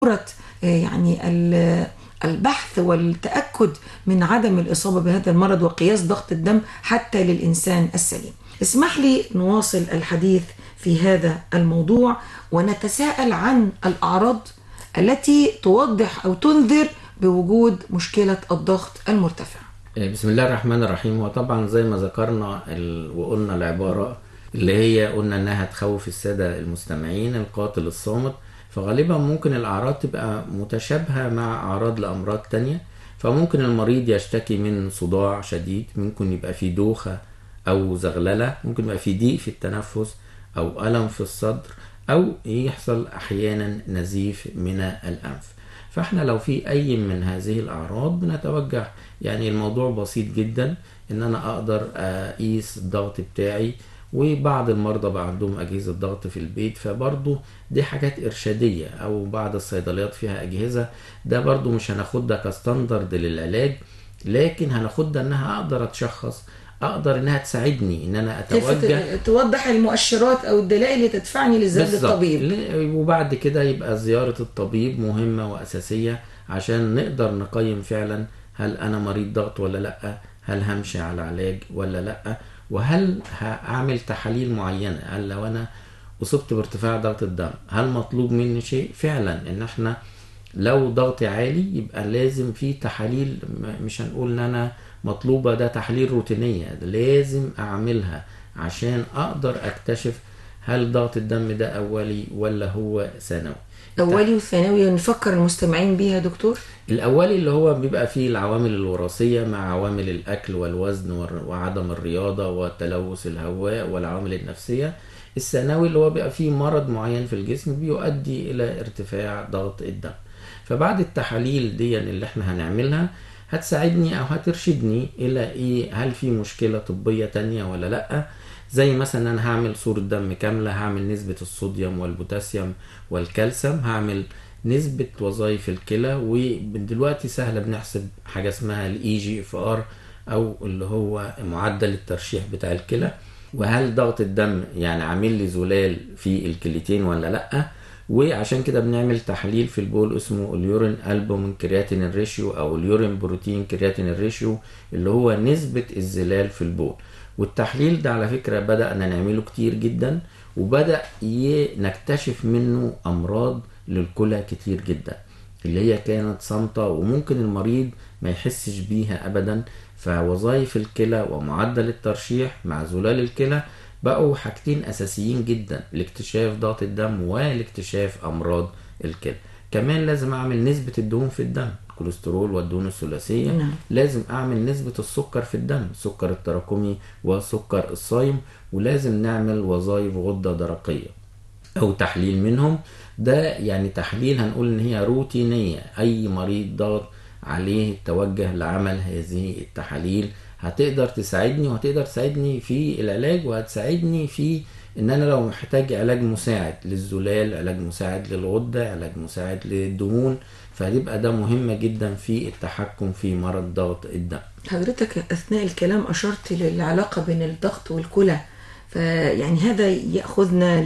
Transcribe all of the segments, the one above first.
ضروره آه، يعني ال- البحث والتاكد من عدم الاصابه بهذا المرض وقياس ضغط الدم حتى للانسان السليم. اسمح لي نواصل الحديث في هذا الموضوع ونتساءل عن الاعراض التي توضح او تنذر بوجود مشكله الضغط المرتفع. بسم الله الرحمن الرحيم وطبعا زي ما ذكرنا ال... وقلنا العبارة اللي هي قلنا انها تخوف السادة المستمعين القاتل الصامت فغالبا ممكن الاعراض تبقى متشابهة مع اعراض لامراض تانية فممكن المريض يشتكي من صداع شديد ممكن يبقى في دوخة او زغللة ممكن يبقى في ضيق في التنفس او الم في الصدر او يحصل احيانا نزيف من الانف فاحنا لو في اي من هذه الاعراض بنتوجه يعني الموضوع بسيط جدا ان انا اقدر اقيس الضغط بتاعي وبعض المرضى بقى عندهم اجهزه ضغط في البيت فبرضه دي حاجات ارشاديه او بعض الصيدليات فيها اجهزه ده برضه مش هناخدها كستاندرد للعلاج لكن هناخدها انها اقدر اتشخص اقدر انها تساعدني ان انا كيف اتوجه ت- توضح المؤشرات او الدلائل اللي تدفعني لزياره بالظبط. الطبيب ل- وبعد كده يبقى زيارة الطبيب مهمة وأساسية عشان نقدر نقيم فعلا هل أنا مريض ضغط ولا لأ هل همشي على علاج ولا لأ وهل هعمل تحاليل معينة هل لو أنا أصبت بارتفاع ضغط الدم هل مطلوب مني شيء فعلا إن احنا لو ضغطي عالي يبقى لازم في تحاليل م- مش هنقول ان انا مطلوبة ده تحاليل روتينية لازم اعملها عشان اقدر اكتشف هل ضغط الدم ده اولي ولا هو ثانوي اولي وثانوي نفكر المستمعين بيها يا دكتور الاولي اللي هو بيبقى فيه العوامل الوراثيه مع عوامل الاكل والوزن والر- وعدم الرياضه وتلوث الهواء والعوامل النفسيه الثانوي اللي هو بيبقى فيه مرض معين في الجسم بيؤدي الى ارتفاع ضغط الدم فبعد التحاليل دي اللي احنا هنعملها هتساعدني او هترشدني الى ايه هل في مشكله طبيه تانية ولا لا زي مثلا انا هعمل صورة دم كاملة هعمل نسبة الصوديوم والبوتاسيوم والكالسيوم هعمل نسبة وظائف الكلى ودلوقتي سهلة بنحسب حاجة اسمها الاي جي اف ار او اللي هو معدل الترشيح بتاع الكلى وهل ضغط الدم يعني عامل لي زلال في الكليتين ولا لا وعشان كده بنعمل تحليل في البول اسمه اليورين البومين كرياتين ريشيو او اليورين بروتين كرياتين ريشيو اللي هو نسبة الزلال في البول والتحليل ده على فكرة بدأنا نعمله كتير جدا وبدأ ي- نكتشف منه أمراض للكلى كتير جدا اللي هي كانت صامتة وممكن المريض ما يحسش بيها أبدا فوظائف الكلى ومعدل الترشيح مع زلال الكلى بقوا حاجتين أساسيين جدا لاكتشاف ضغط الدم ولاكتشاف أمراض الكلى كمان لازم أعمل نسبة الدهون في الدم الكوليسترول والدهون الثلاثية نعم. لازم اعمل نسبة السكر في الدم السكر التراكمي والسكر الصايم ولازم نعمل وظائف غدة درقية او تحليل منهم ده يعني تحليل هنقول ان هي روتينية اي مريض ضغط عليه التوجه لعمل هذه التحاليل هتقدر تساعدني وهتقدر تساعدني في العلاج وهتساعدني في ان انا لو محتاج علاج مساعد للزلال علاج مساعد للغدة علاج مساعد للدهون فهتبقى ده مهمة جدا في التحكم في مرض ضغط الدم حضرتك اثناء الكلام اشرت للعلاقه بين الضغط والكلى فيعني هذا ياخذنا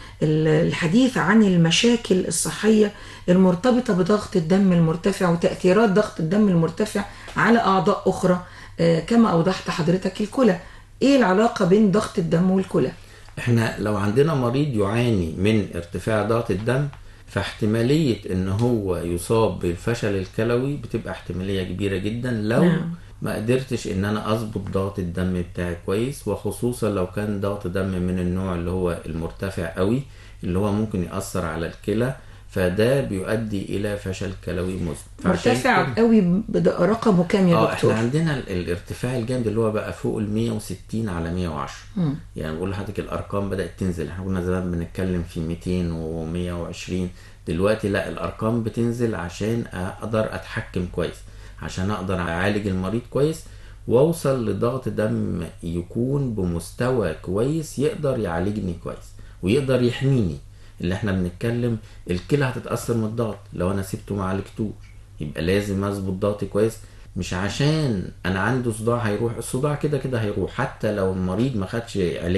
للحديث عن المشاكل الصحيه المرتبطه بضغط الدم المرتفع وتاثيرات ضغط الدم المرتفع على اعضاء اخرى آه، كما اوضحت حضرتك الكلى ايه العلاقه بين ضغط الدم والكلى احنا لو عندنا مريض يعاني من ارتفاع ضغط الدم فاحتمالية ان هو يصاب بالفشل الكلوي بتبقى احتمالية كبيرة جدا لو نعم. ما قدرتش ان انا اظبط ضغط الدم بتاعي كويس وخصوصا لو كان ضغط دم من النوع اللي هو المرتفع قوي اللي هو ممكن يأثر على الكلى فده بيؤدي الى فشل كلوي مزمن فعشان مرتفع كده- قوي بد- رقمه كام يا اه احنا دكتور عندنا ال- الارتفاع الجامد اللي هو بقى فوق ال 160 على 110 مم. يعني بقول لحضرتك الارقام بدات تنزل احنا كنا زمان بنتكلم في 200 و120 دلوقتي لا الارقام بتنزل عشان اقدر اتحكم كويس عشان اقدر اعالج المريض كويس واوصل لضغط دم يكون بمستوى كويس يقدر يعالجني كويس ويقدر يحميني اللي احنا بنتكلم الكلى هتتاثر من الضغط لو انا سبته ما عالجتوش يبقى لازم اظبط ضغطي كويس مش عشان انا عنده صداع هيروح الصداع كده كده هيروح حتى لو المريض ما خدش علاج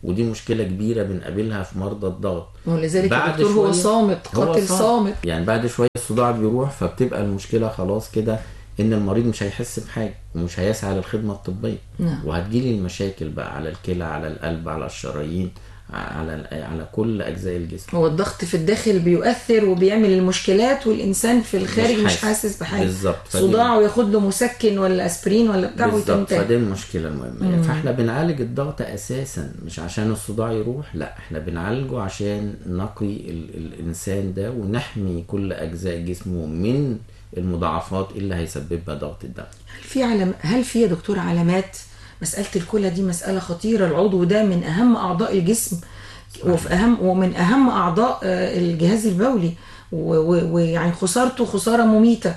ودي مشكله كبيره بنقابلها في مرضى الضغط ولذلك بعد الدكتور هو شوية- صامت هو قاتل صامت يعني بعد شويه الصداع بيروح فبتبقى المشكله خلاص كده ان المريض مش هيحس بحاجه ومش هيسعى للخدمه الطبيه نعم. وهتجيلي المشاكل بقى على الكلى على القلب على الشرايين على على كل اجزاء الجسم هو الضغط في الداخل بيؤثر وبيعمل المشكلات والانسان في الخارج مش حاسس. حاسس بحاجه بالظبط. فدي- صداع وياخد له مسكن ولا اسبرين ولا بتاع بالظبط ويتنتهي فدي المشكله المهمه فاحنا بنعالج الضغط اساسا مش عشان الصداع يروح لا احنا بنعالجه عشان نقي ال الانسان ده ونحمي كل اجزاء جسمه من المضاعفات اللي هيسببها ضغط الدم هل في علم هل في يا دكتور علامات مساله الكلى دي مساله خطيره العضو ده من اهم اعضاء الجسم وفي اهم ومن اهم اعضاء آه، الجهاز البولي و- و- ويعني خسارته خساره مميته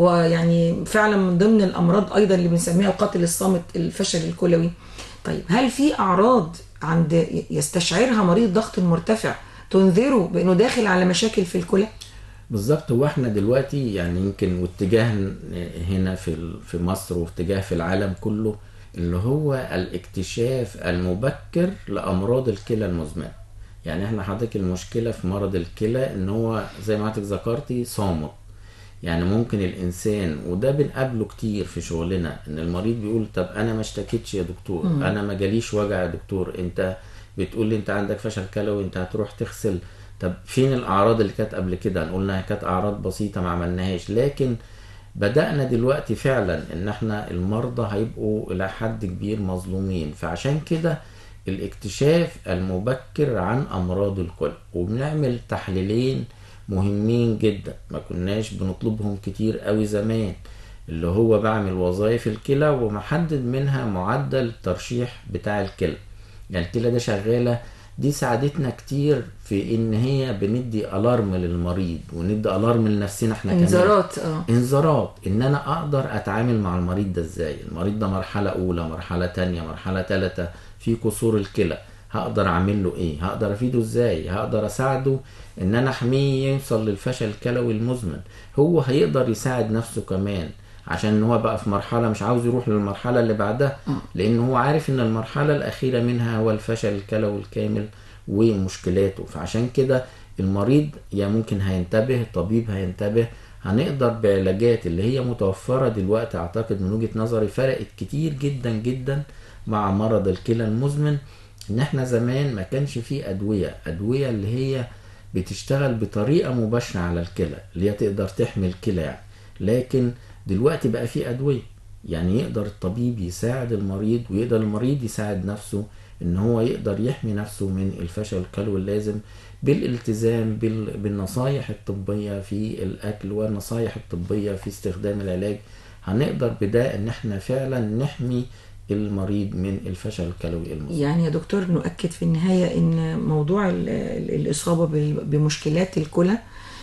ويعني فعلا من ضمن الامراض ايضا اللي بنسميها القاتل الصامت الفشل الكلوي طيب هل في اعراض عند يستشعرها مريض الضغط المرتفع تنذره بانه داخل على مشاكل في الكلى بالظبط هو احنا دلوقتي يعني يمكن واتجاه هنا في ال- في مصر واتجاه في العالم كله اللي هو الاكتشاف المبكر لامراض الكلى المزمنه يعني احنا حضرتك المشكله في مرض الكلى ان هو زي ما حضرتك ذكرتي صامت يعني ممكن الانسان وده بنقابله كتير في شغلنا ان المريض بيقول طب انا ما اشتكيتش يا دكتور انا ما جاليش وجع يا دكتور انت بتقول لي انت عندك فشل كلوي انت هتروح تغسل طب فين الاعراض اللي كانت قبل كده نقول انها كانت اعراض بسيطه ما عملناهاش لكن بدأنا دلوقتي فعلا ان احنا المرضى هيبقوا الى حد كبير مظلومين فعشان كده الاكتشاف المبكر عن امراض الكلى وبنعمل تحليلين مهمين جدا ما كناش بنطلبهم كتير قوي زمان اللي هو بعمل وظائف الكلى ومحدد منها معدل الترشيح بتاع الكلى يعني الكلى ده شغالة دي ساعدتنا كتير في ان هي بندي الارم للمريض وندي الارم لنفسنا احنا كمان انذارات اه انذارات ان انا اقدر اتعامل مع المريض ده ازاي المريض ده مرحلة اولى مرحلة تانية مرحلة تالتة في كسور الكلى هقدر اعمل له ايه هقدر افيده ازاي هقدر اساعده ان انا احميه يوصل للفشل الكلوي المزمن هو هيقدر يساعد نفسه كمان عشان هو بقى في مرحلة مش عاوز يروح للمرحلة اللي بعدها لان هو عارف ان المرحلة الاخيرة منها هو الفشل الكلوي الكامل ومشكلاته فعشان كده المريض يا ممكن هينتبه الطبيب هينتبه هنقدر بعلاجات اللي هي متوفرة دلوقتي اعتقد من وجهة نظري فرقت كتير جدا جدا مع مرض الكلى المزمن ان احنا زمان ما كانش فيه ادوية ادوية اللي هي بتشتغل بطريقة مباشرة على الكلى اللي هي تقدر تحمي الكلى يعني لكن دلوقتي بقى فيه ادوية يعني يقدر الطبيب يساعد المريض ويقدر المريض يساعد نفسه ان هو يقدر يحمي نفسه من الفشل الكلوي اللازم بالالتزام بال- بالنصايح الطبية في الاكل والنصايح الطبية في استخدام العلاج هنقدر بده ان احنا فعلا نحمي المريض من الفشل الكلوي المزمن يعني يا دكتور نؤكد في النهاية ان موضوع ال- ال- الإصابة بال- بمشكلات الكلى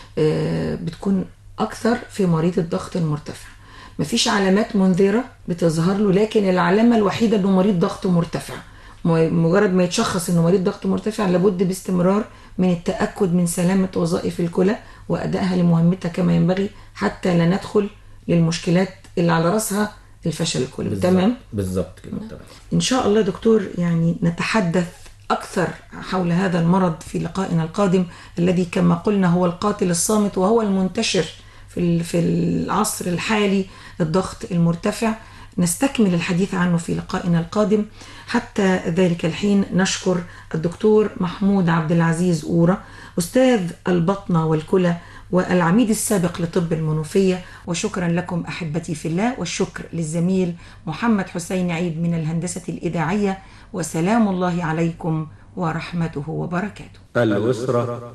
آه، بتكون أكثر في مريض الضغط المرتفع مفيش علامات منذرة بتظهر له لكن العلامة الوحيدة انه مريض ضغط مرتفع م- مجرد ما يتشخص انه مريض ضغط مرتفع لابد باستمرار من التأكد من سلامة وظائف الكلى وأدائها لمهمتها كما ينبغي حتى لا ندخل للمشكلات اللي على رأسها الفشل الكلوي بالظبط- تمام؟ بالظبط كده تمام إن شاء الله دكتور يعني نتحدث أكثر حول هذا المرض في لقائنا القادم الذي كما قلنا هو القاتل الصامت وهو المنتشر في ال- في العصر الحالي الضغط المرتفع نستكمل الحديث عنه في لقائنا القادم حتى ذلك الحين نشكر الدكتور محمود عبد العزيز أورا أستاذ البطنة والكلى والعميد السابق لطب المنوفية وشكرا لكم أحبتي في الله والشكر للزميل محمد حسين عيد من الهندسة الإذاعية وسلام الله عليكم ورحمته وبركاته الأسرة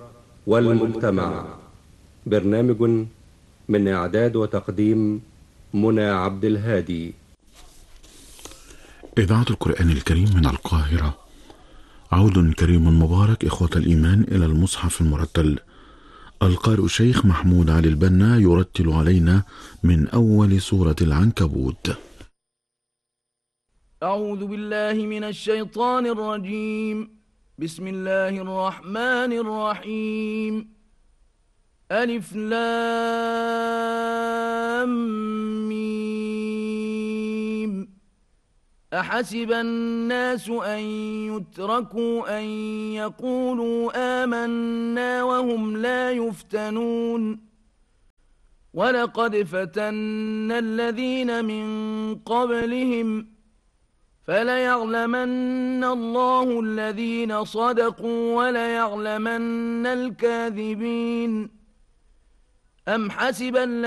والمجتمع برنامج من إعداد وتقديم منى عبد الهادي إذاعة القرآن الكريم من القاهرة عود كريم مبارك إخوة الإيمان إلى المصحف المرتل القارئ الشيخ محمود علي البنا يرتل علينا من أول سورة العنكبوت أعوذ بالله من الشيطان الرجيم بسم الله الرحمن الرحيم ألف لام ميم أحسب الناس أن يتركوا أن يقولوا آمنا وهم لا يفتنون ولقد فتنا الذين من قبلهم فليعلمن الله الذين صدقوا وليعلمن الكاذبين أم حسب